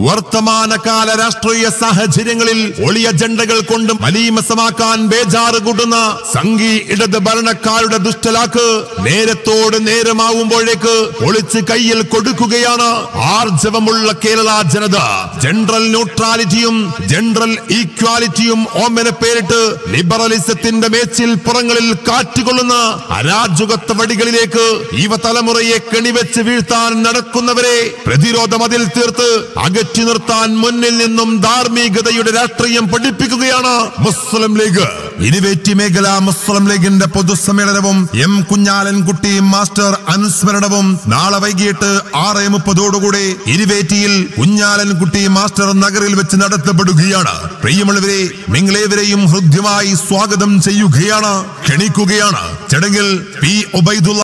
വർത്തമാനകാല രാഷ്ട്രീയ സാഹചര്യങ്ങളിൽ ഒളിയ ജണ്ടകൾ കൊണ്ട് മലീമസമാക്കാൻ ബേജാറ് കൂട്ടുന്ന സംഘി ഇടത് ഭരണക്കാരുടെ ദുഷ്ടലാക്ക് നേരത്തോട് നേരമാവുമ്പോഴേക്ക് ഒളിച്ച് കയ്യിൽ കൊടുക്കുകയാണ് ആർജവമുള്ള കേരള ജനത ജനറൽ ന്യൂട്രാലിറ്റിയും ജനറൽ ഈക്വാലിറ്റിയും ഓമന പേരിട്ട് ലിബറലിസത്തിന്റെ മേച്ചിൽ പുറങ്ങളിൽ കാറ്റുകൊള്ളുന്ന അരാജകത്വ വടികളിലേക്ക് യുവതലമുറയെ കെണിവെച്ച് വീഴ്ത്താൻ നടക്കുന്നവരെ പ്രതിരോധ മതിൽ തീർത്ത് അകറ്റി നിർത്താൻ മുന്നിൽ നിന്നും ധാർമ്മികതയുടെ രാഷ്ട്രീയം പഠിപ്പിക്കുകയാണ് മുസ്ലിം ലീഗ് ഇനിവേറ്റി മേഖല മുസ്ലിം ലീഗിന്റെ പൊതുസമ്മേളനവും എം കുഞ്ഞാലൻകുട്ടി മാസ്റ്റർ അനുസ്മരണവും നാളെ വൈകിട്ട് ആറ് മുപ്പതോടുകൂടി ഇരുവേറ്റിയിൽ കുഞ്ഞാലൻകുട്ടി മാസ്റ്റർ നഗറിൽ വെച്ച് നടത്തപ്പെടുകയാണ് പ്രിയമുള്ളവരെ നിങ്ങളേവരെയും ഹൃദ്യമായി സ്വാഗതം ചെയ്യുകയാണ് ക്ഷണിക്കുകയാണ് ചടങ്ങിൽ പി ഉബൈദുള്ള